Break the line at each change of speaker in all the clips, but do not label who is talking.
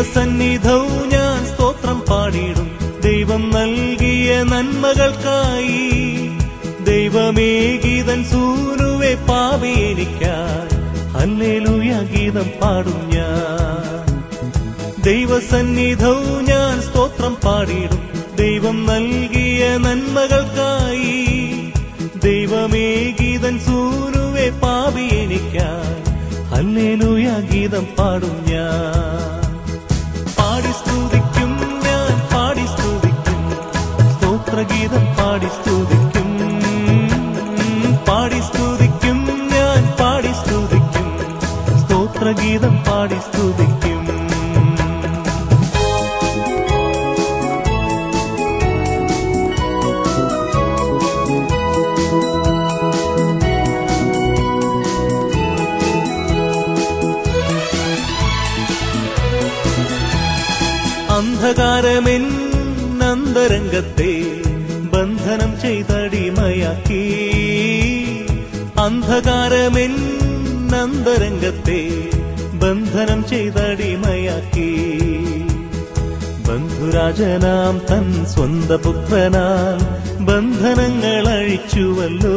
ദൈവസന്നിധവും ഞാൻ സ്തോത്രം പാടിയിടും ദൈവം നൽകിയ നന്മകൾക്കായി ദൈവമേ ഗീതൻ സൂനുവെ പാപി എനിക്കായി ഹല്ലേലൂയ ഗീതം പാടും ഞാൻ ദൈവസന്നിധവും ഞാൻ സ്തോത്രം പാടിയിടും ദൈവം നൽകിയ നന്മകൾക്കായി ദൈവമേ ഗീതൻ സൂനുവെ പാപി എനിക്കായി ഹല്ലേലൂയ ഗീതം പാടും ഞാൻ പാടി സ്തുതിക്കും ഞാൻ പാടി സ്തുതിക്കും സ്തോത്രഗീതം പാടി സ്തുതിക്കും പാടി സ്തുതിക്കും ഞാൻ പാടി സ്തുതിക്കും സ്തോത്രഗീതം പാടി സ്തുതിക്കും അന്ധകാരമെൻ അന്തരംഗത്തെ ബന്ധനം ചെയ്തടിമയാക്കി അന്ധകാരമെൻ അന്തരംഗത്തെ ബന്ധനം ചെയ്തടിമയാക്കി ബന്ധുരാജനാം തൻ സ്വന്ത പുത്രനാൽ ബന്ധനങ്ങൾ അഴിച്ചുവല്ലോ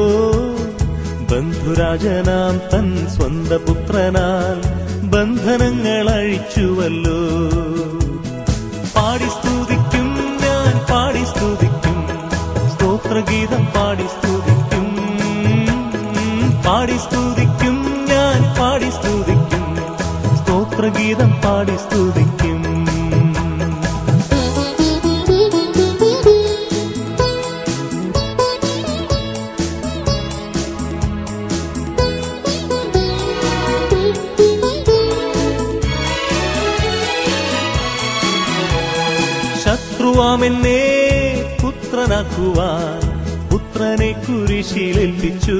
ബന്ധുരാജനാം തൻ സ്വന്ത പുത്രനാൽ ബന്ധനങ്ങൾ അഴിച്ചുവല്ലോ പാടി സ്തുതിക്കും ഞാൻ പാടി സ്തുതിക്കും സ്തോത്രഗീതം പാടി സ്തുതിക്കും പാടി സ്തുതിക്കും ഞാൻ പാടി സ്തുതിക്കും സ്തോത്രഗീതം പാടി സ്തുതിക്കും ശത്രുവാമെന്നെ പുത്രനാക്കുവാൻ പുത്രനെ കുരിശിലേൽപ്പിച്ചു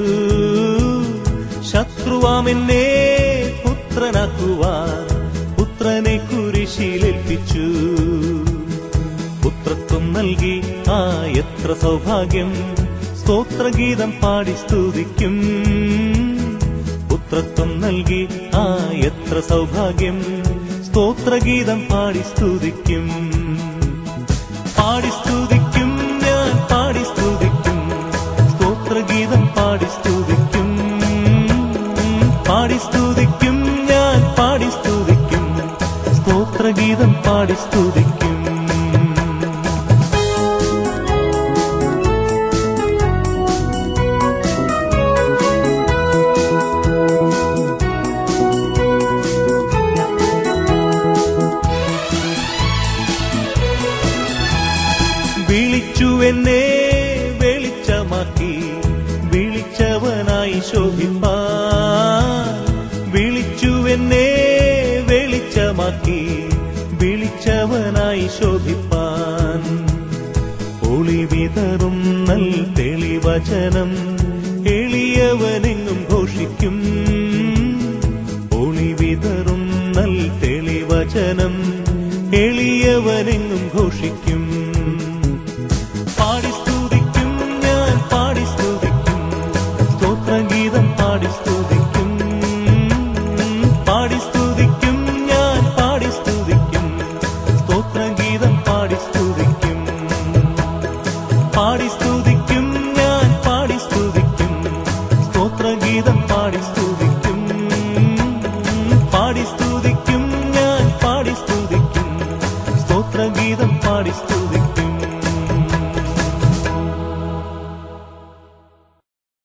ശത്രുവാമെന്നെ പുത്രനാക്കുവാൻ പുത്രനെ കുരിശിലേൽപ്പിച്ചു പുത്രത്വം നൽകി ആ എത്ര സൗഭാഗ്യം സ്തോത്രഗീതം പാടി സ്തുതിക്കും പുത്രത്വം നൽകി ആ എത്ര സൗഭാഗ്യം സ്തോത്രഗീതം പാടി സ്തുതിക്കും പാടി സ്തുതിക്കും ഞാൻ പാടി സ്തുതിക്കും സ്തോത്രഗീതം പാടി സ്തുതിക്കും പാടി സ്തുതിക്കും ഞാൻ പാടി സ്തുതിക്കും സ്തോത്രഗീതം പാടി സ്തുതിക്കും വിളിച്ചു എന്നെ വെളിച്ചമാക്കി വിളിച്ചവനായി ശോഭിപ്പാൻ വിളിച്ചു എന്നെ വെളിച്ചമാക്കി വിളിച്ചവനായി ശോഭിപ്പാൻ ഒളി വിതറും നൽ തെളിവചനം എളിയവനെങ്ങും ഘോഷിക്കും ഒളി വിതറും നൽ തെളിവചനം എളിയവനെങ്ങും ഘോഷിക്കും പാടി സ്തുതിക്കും ഞാൻ പാടി സ്തുതിക്കും സ്തോത്രഗീതം പാടി സ്തുതിക്കും പാടി സ്തുതിക്കും ഞാൻ പാടി സ്തുതിക്കും സ്തോത്രഗീതം പാടി സ്തുതിക്കും പാടി സ്തുതിക്കും ഞാൻ പാടി സ്തുതിക്കും സ്തോത്രഗീതം പാടി സ്തുതിക്കും പാടി സ്തു